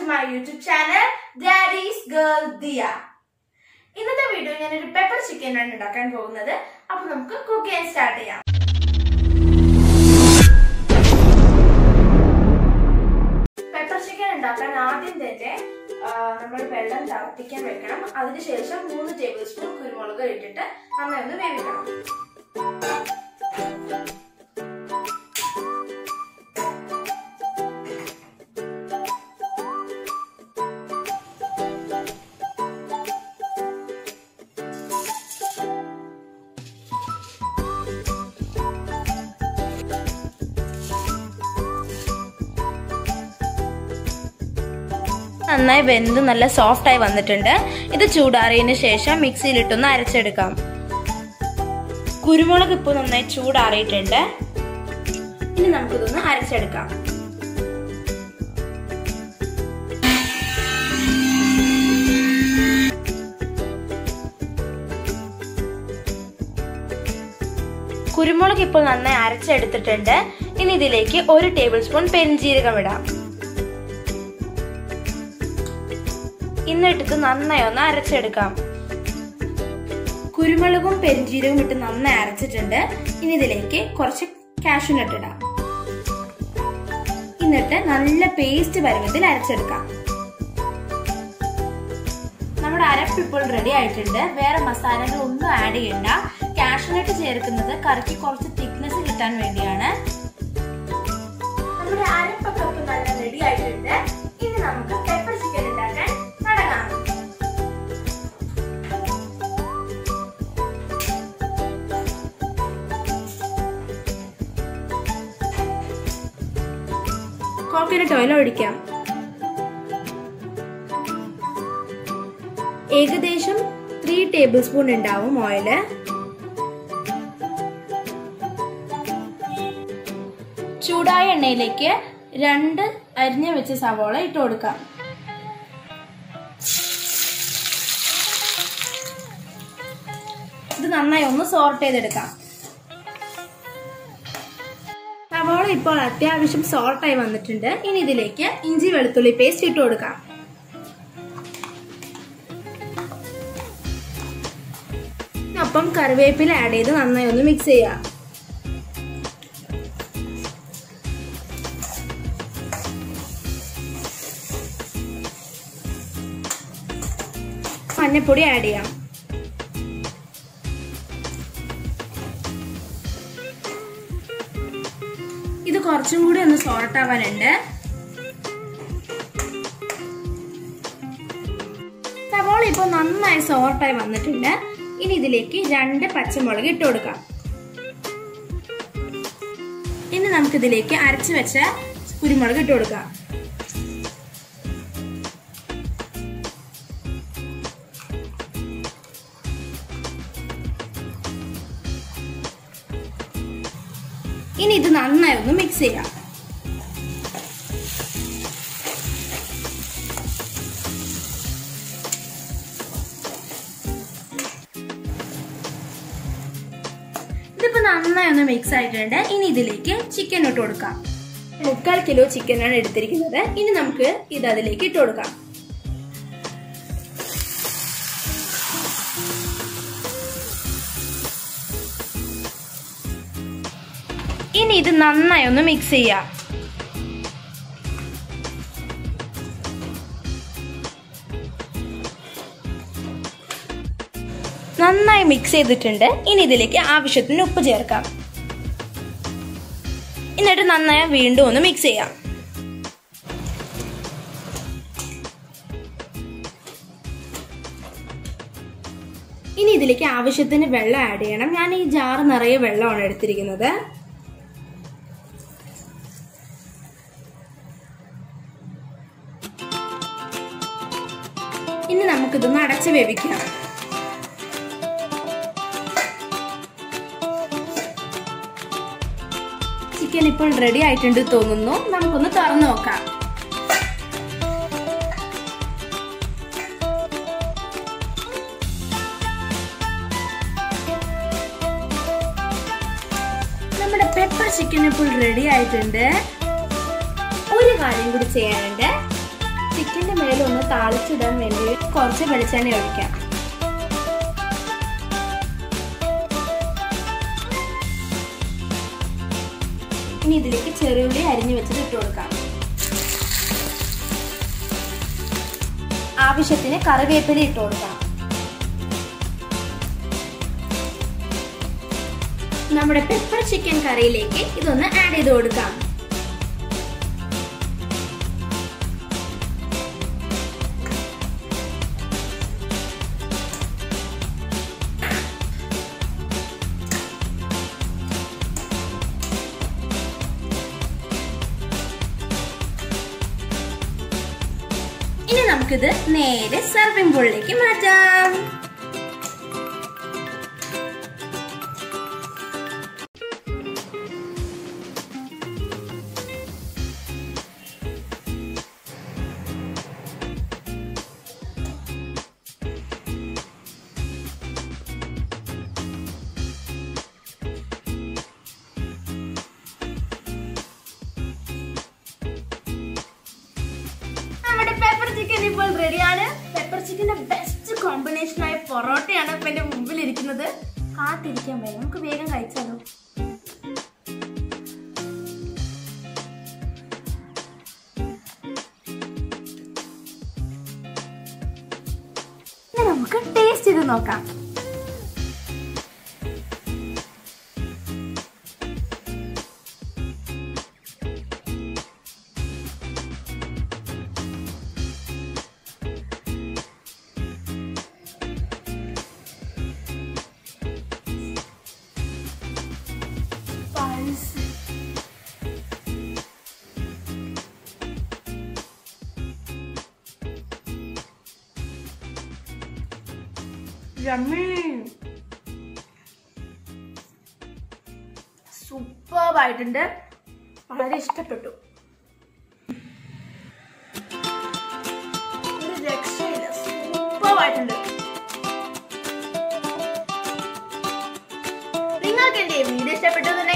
To my YouTube channel daddy's girl Diya ഇന്നത്തെ video ഞാൻ ഒരു പെപ്പർ ചിക്കൻ ആണ് ഉണ്ടാക്കാൻ പോകുന്നത് അപ്പൊ നമുക്ക് കുക്ക് ചെയ്യാൻ സ്റ്റാർട്ട് ചെയ്യാം പെപ്പർ ചിക്കൻ ഉണ്ടാക്കാൻ ആദ്യം തന്നെ നമ്മൾ വെള്ളം തിളപ്പിക്കാൻ വെക്കണം അതിനുശേഷം മൂന്ന് ടേബിൾ സ്പൂൺ കുരുമുളക് ഇട്ടിട്ട് നന്നായി ഒന്ന് വേവിക്കണം നന്നായി വെന്ത് നല്ല സോഫ്റ്റ് ആയി വന്നിട്ടുണ്ട് ഇത് ചൂടാറിയതിന് ശേഷം മിക്സിയിലിട്ടൊന്ന് അരച്ചെടുക്കാം കുരുമുളക് ഇപ്പോൾ നന്നായി ചൂടാറിയിട്ടുണ്ട് ഇനി നമുക്കിതൊന്ന് അരച്ചെടുക്കാം കുരുമുളക് ഇപ്പോൾ നന്നായി അരച്ചെടുത്തിട്ടുണ്ട് ഇനി ഇതിലേക്ക് ഒരു ടേബിൾ സ്പൂൺ പെരിഞ്ജീരകം ഇടാം എന്നിട്ട് നന്നായി ഒന്ന് അരച്ചെടുക്കാം കുരുമുളകും പെരിഞ്ജീരകവും ഇട്ട് നന്നായി അരച്ചിട്ടുണ്ട് ഇനി ഇതിലേക്ക് കുറച്ച് കാഷ്യൂനട്ട് ഇടാം എന്നിട്ട് നല്ല പേസ്റ്റ് പരുവത്തിൽ അരച്ചെടുക്കാം നമ്മുടെ അരപ്പ് ഇപ്പോൾ റെഡി ആയിട്ടുണ്ട് വേറെ മസാലകൾ ഒന്നും ആഡ് ചെയ്യണ്ട കാഷ്യൂനട്ട് ചേർക്കുന്നത് കറിക്ക് കുറച്ച് തിക്നെസ് കിട്ടാൻ വേണ്ടിയാണ് നമ്മുടെ അരപ്പൊക്കെ ഇപ്പോൾ നല്ല റെഡി ആയിട്ടുണ്ട് ഇനി നമുക്ക് പെപ്പർ ചിക്കൻ ഉണ്ടാക്കാൻ തുടങ്ങാം കോക്കനട്ട് ഓയിൽ ഒഴിക്കാം ഏകദേശം ത്രീ ടേബിൾ സ്പൂൺ ഉണ്ടാവും ഓയില് ചൂടായ എണ്ണയിലേക്ക് രണ്ട് അരിഞ്ഞ വെച്ച സവോള ഇട്ട് കൊടുക്കാം ഇത് നന്നായി ഒന്ന് സോർട്ട് ചെയ്തെടുക്കാം സവോള ഇപ്പോൾ അത്യാവശ്യം സോൾട്ടായി വന്നിട്ടുണ്ട് ഇനി ഇതിലേക്ക് ഇഞ്ചി വെളുത്തുള്ളി പേസ്റ്റ് ഇട്ട് കൊടുക്കാം ഒപ്പം കറിവേപ്പില ആഡ് ചെയ്ത് നന്നായി ഒന്ന് മിക്സ് ചെയ്യാം മഞ്ഞപ്പൊടി ആഡ് ചെയ്യാം ഇത് കുറച്ചും കൂടി ഒന്ന് സോൾട്ട് ആവാനുണ്ട് സവോള ഇപ്പോൾ നന്നായി സോൾട്ടായി വന്നിട്ടുണ്ട് ഇനി ഇതിലേക്ക് രണ്ട് പച്ചമുളക് ഇട്ട് കൊടുക്കാം ഇനി നമുക്കിതിലേക്ക് അരച്ചു വെച്ച കുരുമുളക് ഇട്ട് കൊടുക്കാം ഇനി ഇത് നന്നായി ഒന്ന് മിക്സ് ചെയ്യാം ഇതിപ്പോ നന്നായി ഒന്ന് മിക്സ് ആയിട്ടുണ്ട് ഇനി ഇതിലേക്ക് ചിക്കൻ ഇട്ട് കൊടുക്കാം മുക്കാൽ കിലോ ചിക്കനാണ് എടുത്തിരിക്കുന്നത് ഇനി നമുക്ക് ഇത് അതിലേക്ക് ഇട്ട് കൊടുക്കാം ഇനി ഇത് നന്നായി ഒന്ന് മിക്സ് ചെയ്യാം നന്നായി മിക്സ് ചെയ്തിട്ടുണ്ട് ഇനി ഇതിലേക്ക് ആവശ്യത്തിന് ഉപ്പ് ചേർക്കാം എന്നിട്ട് നന്നായി വീണ്ടും ഒന്ന് മിക്സ് ചെയ്യാം ഇനി ഇതിലേക്ക് ആവശ്യത്തിന് വെള്ളം ആഡ് ചെയ്യണം ഞാൻ ഈ ജാർ നിറയെ വെള്ളമാണ് എടുത്തിരിക്കുന്നത് ഇനി നമുക്കിതൊന്ന് അടച്ച് വേവിക്കാം ചിക്കൻ ഇപ്പോൾ റെഡി ആയിട്ടുണ്ട് തോന്നുന്നു നമുക്കൊന്ന് തുറന്നു നോക്കാം നമ്മുടെ പെപ്പർ ചിക്കൻ ഇപ്പോൾ റെഡി ആയിട്ടുണ്ട് ഒരു കാര്യം കൂടി ചെയ്യാനുണ്ട് ചിക്കൻ്റെ മേലൊന്ന് താളിച്ചിടാൻ വേണ്ടി കുറച്ച് വെളിച്ചെണ്ണ ഒഴിക്കാം ഇനി ഇതിലേക്ക് ചെറുള്ളി അരിഞ്ഞു വെച്ചത് ഇട്ട് കൊടുക്കാം ആവശ്യത്തിന് കറിവേപ്പില ഇട്ട് കൊടുക്കാം നമ്മുടെ പെപ്പർ ചിക്കൻ കറിയിലേക്ക് ഇതൊന്ന് ആഡ് ചെയ്ത് കൊടുക്കാം ഇനി നമുക്കിത് നേരെ സർവിംഗ് ബോളിലേക്ക് മാറ്റാം നമ്മുടെ പെപ്പർ ചിക്കൻ ഇപ്പോൾ റെഡിയാണ് പെപ്പർ ചിക്കന്റെ ബെസ്റ്റ് കോമ്പിനേഷൻ ആയ പൊറോട്ടയാണ് ഇപ്പൊ എന്റെ മുമ്പിൽ ഇരിക്കുന്നത് കാത്തിരിക്കാൻ വയ്യ നമുക്ക് വേഗം കഴിച്ചാലോ ഇനി നമുക്ക് ടേസ്റ്റ് ചെയ്ത് നോക്കാം Spicy. Yummy. സൂപ്പർ ആയിട്ടുണ്ട് വളരെ ഇഷ്ടപ്പെട്ടു ഒരു രക്ഷയില്ല സൂപ്പർ ആയിട്ടുണ്ട് നിങ്ങൾക്ക് എന്റെ വീഡിയോ ഇഷ്ടപ്പെട്ടു